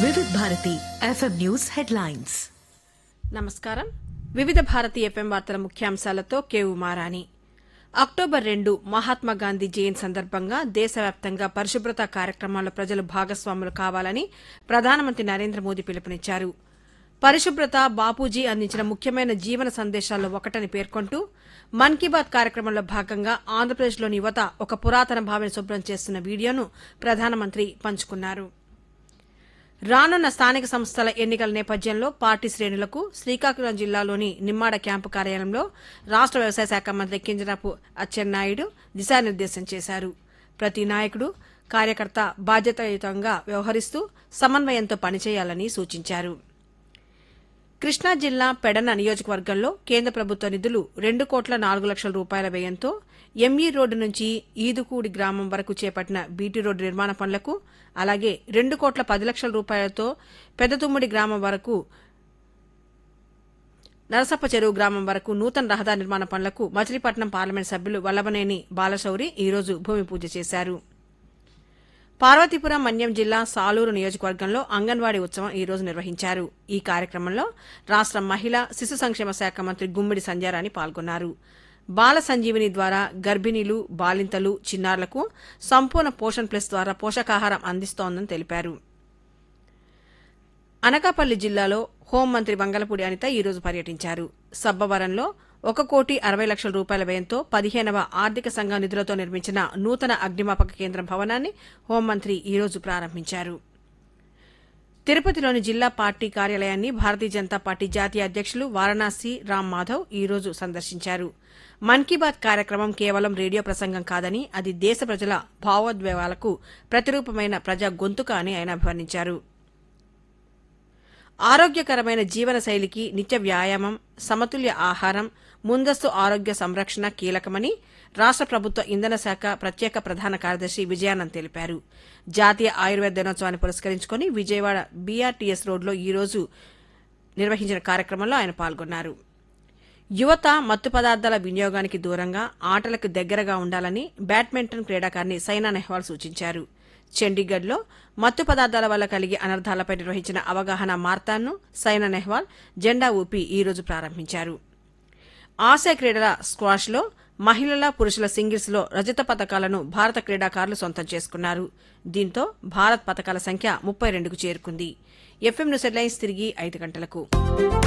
వివిధ Bharati FM news headlines నమస్కారం వివిధ భారతి ఎఫ్ఎం వార్తల ముఖ్యాంశాలతో కేవు మారాని అక్టోబర్ రెండు మహాత్మా గాంధీ జయంతి సందర్భంగా దేశవ్యాప్తంగా పరిశుభ్రత కార్యక్రమాల్లో ప్రజలు భాగస్వాములు కావాలని ప్రధానమంత్రి నరేంద్ర మోదీ పిలుపునిచ్చారు పరిశుభ్రత బాపూజీ అందించిన ముఖ్యమైన జీవన సందేశాల్లో ఒకటని పేర్కొంటూ మన్ కీ బాత్ కార్యక్రమంలో భాగంగా ఆంధ్రప్రదేశ్లోని యువత ఒక పురాతన భావిని శుభ్రం చేస్తున్న వీడియోను ప్రధానమంత్రి పంచుకున్నారు రానున్న స్థానిక సంస్థల ఎన్నికల నేపథ్యంలో పార్టీ శ్రేణులకు శ్రీకాకుళం జిల్లాలోని నిమ్మాడ క్యాంపు కార్యాలయంలో రాష్ట వ్యవసాయ శాఖ మంత్రి కింజరాపు అచ్చెన్నాయుడు దిశానిర్దేశం చేశారు ప్రతి నాయకుడు కార్యకర్త బాధ్యతాయుతంగా వ్యవహరిస్తూ సమన్వయంతో పనిచేయాలని సూచించారు కృష్ణా జిల్లా పెడన నియోజకవర్గంలో కేంద్ర ప్రభుత్వ నిధులు రెండు కోట్ల నాలుగు లక్షల రూపాయల వ్యయంతో ఎంఈ రోడ్డు నుంచి ఈదుకూడి గ్రామం వరకు చేపట్టిన బీటీ రోడ్డు నిర్మాణ పనులకు అలాగే రెండు కోట్ల పది లక్షల రూపాయలతో పెద్దతుమ్మిడి గ్రామం వరకు నరసప్ప చెరువు గ్రామం వరకు నూతన రహదారి నిర్మాణ పనులకు మచిలీపట్నం పార్లమెంట్ సభ్యులు వల్లభనేని బాలశౌరి ఈరోజు భూమి పూజ చేశారు పార్వతీపురం మన్యం జిల్లా సాలూరు నియోజకవర్గంలో అంగన్వాడీ ఉత్సవం ఈ రోజు నిర్వహించారు ఈ కార్యక్రమంలో రాష్ట మహిళా శిశు సంక్షేమ శాఖ మంత్రి గుమ్మిడి సంధ్యారాణి పాల్గొన్నారు బాల సంజీవిని ద్వారా గర్భిణీలు బాలింతలు చిన్నారులకు సంపూర్ణ పోషణ్ ప్లస్ ద్వారా పోషకాహారం అందిస్తోందని తెలిపారు అనకాపల్లి జిల్లాలో హోంమంత్రి వంగలపూడి అనిత ఈరోజు పర్యటించారు సబ్బవరంలో ఒక కోటి అరవై లక్షల రూపాయల వ్యయంతో పదిహేనవ ఆర్థిక సంఘం నిధులతో నిర్మించిన నూతన అగ్నిమాపక కేంద్రం భవనాన్ని హోంమంత్రి ఈరోజు ప్రారంభించారు తిరుపతిలోని జిల్లా పార్టీ కార్యాలయాన్ని భారతీయ జనతా పార్టీ జాతీయ అధ్యక్షులు వారణాసి రామ్ మాధవ్ ఈ రోజు సందర్శించారు మన్ కీ బాత్ కార్యక్రమం కేవలం రేడియో ప్రసంగం కాదని అది దేశ ప్రజల భావోద్వేగాలకు ప్రతిరూపమైన ప్రజా గొంతుక అని ఆయన అభివర్ణించారు ఆరోగ్యకరమైన జీవన శైలికి నిత్య వ్యాయామం సమతుల్య ఆహారం ముందస్తు ఆరోగ్య సంరక్షణ కీలకమని రాష్ట ప్రభుత్వ ఇంధన శాఖ ప్రత్యేక ప్రధాన కార్యదర్శి విజయానంద్ తెలిపారు జాతీయ ఆయుర్వేద దినోత్సవాన్ని పురస్కరించుకుని విజయవాడ బీఆర్టీఎస్ రోడ్లో ఈ రోజు నిర్వహించిన కార్యక్రమంలో ఆయన పాల్గొన్నారు యువత మత్తు పదార్థాల వినియోగానికి దూరంగా ఆటలకు దగ్గరగా ఉండాలని బ్యాడ్మింటన్ క్రీడాకారిణి సైనా నెహ్వాల్ సూచించారు చండీగఢ్లో మత్తు పదార్థాల వల్ల కలిగే అనర్థాలపై నిర్వహించిన అవగాహన మార్తాన్ను సైనా నెహ్వాల్ జెండా ఊపి ఈ రోజు ప్రారంభించారు ఆసియా క్రీడల స్క్వాష్లో మహిళల పురుషుల సింగిల్స్లో రజత పథకాలను భారత క్రీడాకారులు సొంతం చేసుకున్నారు దీంతో భారత్ పథకాల సంఖ్య ముప్పై రెండుకు చేరుకుంది ఎఫ్ఎం న్యూస్ హెడ్లైన్స్ తిరిగి ఐదు గంటలకు